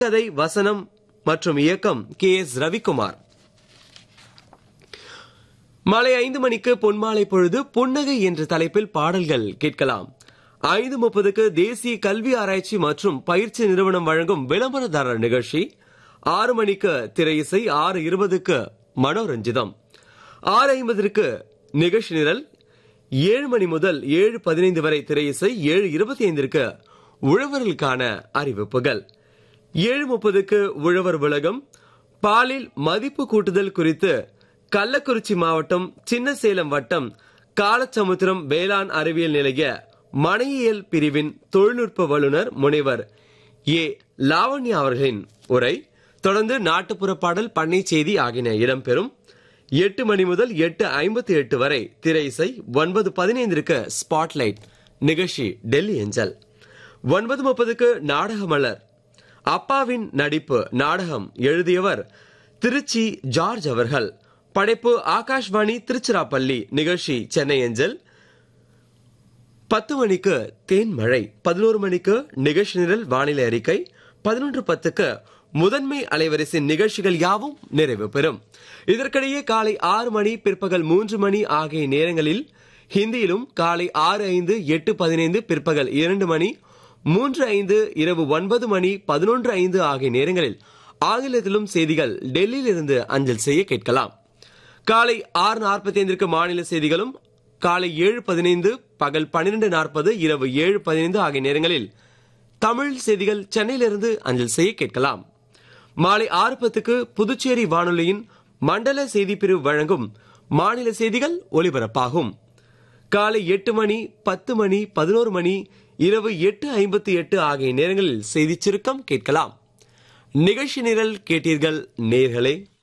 கதை வசனம் மற்றும் இயக்கம் கே எஸ் ரவிக்குமார் மாலை ஐந்து மணிக்கு பொன்மாலை பொழுது புன்னகை என்ற தலைப்பில் பாடல்கள் கேட்கலாம் ஐந்து முப்பதுக்கு தேசிய கல்வி ஆராய்ச்சி மற்றும் பயிற்சி நிறுவனம் வழங்கும் விளம்பரதாரர் நிகழ்ச்சி ஆறு மணிக்கு திரை இசை ஆறு இருபதுக்கு மனோரஞ்சிதம் ஆறு ஐம்பதற்கு நிகழ்ச்சி நிரல் ஏழு மணி முதல் ஏழு பதினைந்து வரை திரை இசை ஏழு இருபத்தி ஐந்திற்கு உழவர்களுக்கான அறிவிப்புகள் ஏழு முப்பதுக்கு உழவர் உலகம் பாலில் மதிப்பு கூட்டுதல் குறித்து கள்ளக்குறிச்சி மாவட்டம் சின்னசேலம் வட்டம் காலச்சமுத்திரம் வேளாண் அறிவியல் நிலைய மனையியல் பிரிவின் தொழில்நுட்ப வல்லுநர் முனைவர் ஏ லாவண்யா அவர்களின் உரை தொடர்ந்து நாட்டுப்புற பாடல் பண்ணை செய்தி ஆகியன இடம்பெறும் எட்டு மணி முதல் எட்டு ஐம்பத்தி எட்டு வரை திரை இசை ஒன்பது பதினைந்திற்கு ஸ்பாட்லைட் நிகழ்ச்சி டெல்லி ஏஞ்சல் ஒன்பது முப்பதுக்கு நாடக மலர் அப்பாவின் நடிப்பு நாடகம் எழுதியவர் திருச்சி ஜார்ஜ் அவர்கள் படைப்பு ஆகாஷ்வாணி திருச்சிராப்பள்ளி நிகழ்ச்சி சென்னை ஏஞ்சல் பத்து மணிக்கு தேன் மழை பதினோரு மணிக்கு நிகழ்ச்சி நிரல் வானிலை அறிக்கை பதினொன்று பத்துக்கு முதன்மை அலைவரிசையின் நிகழ்ச்சிகள் யாவும் நிறைவு பெறும் இதற்கிடையே காலை ஆறு மணி பிற்பகல் மூன்று மணி ஆகிய நேரங்களில் ஹிந்தியிலும் காலை ஆறு ஐந்து எட்டு பதினைந்து பிற்பகல் இரண்டு மணி மூன்று ஐந்து இரவு ஒன்பது மணி பதினொன்று ஐந்து ஆகிய நேரங்களில் ஆங்கிலத்திலும் செய்திகள் டெல்லியிலிருந்து அஞ்சல் செய்ய கேட்கலாம் காலை ஆறு நாற்பத்தி ஐந்திற்கு மாநில செய்திகளும் காலை ஏழு பதினைந்து பகல் பன்னிரண்டு நாற்பது இரவு ஏழு பதினைந்து ஆகிய நேரங்களில் தமிழ் செய்திகள் சென்னையிலிருந்து அஞ்சல் செய்ய கேட்கலாம் மாலை ஆறு பத்துக்கு புதுச்சேரி வானொலியின் மண்டல செய்திப்பிரிவு வழங்கும் மாநில செய்திகள் ஒலிபரப்பாகும் காலை எட்டு மணி பத்து மணி பதினோரு மணி இரவு எட்டு ஐம்பத்தி எட்டு ஆகிய நேரங்களில் செய்திச் சுருக்கம் கேட்கலாம் நிகழ்ச்சி நிரல் கேட்டீர்கள் நேர்களே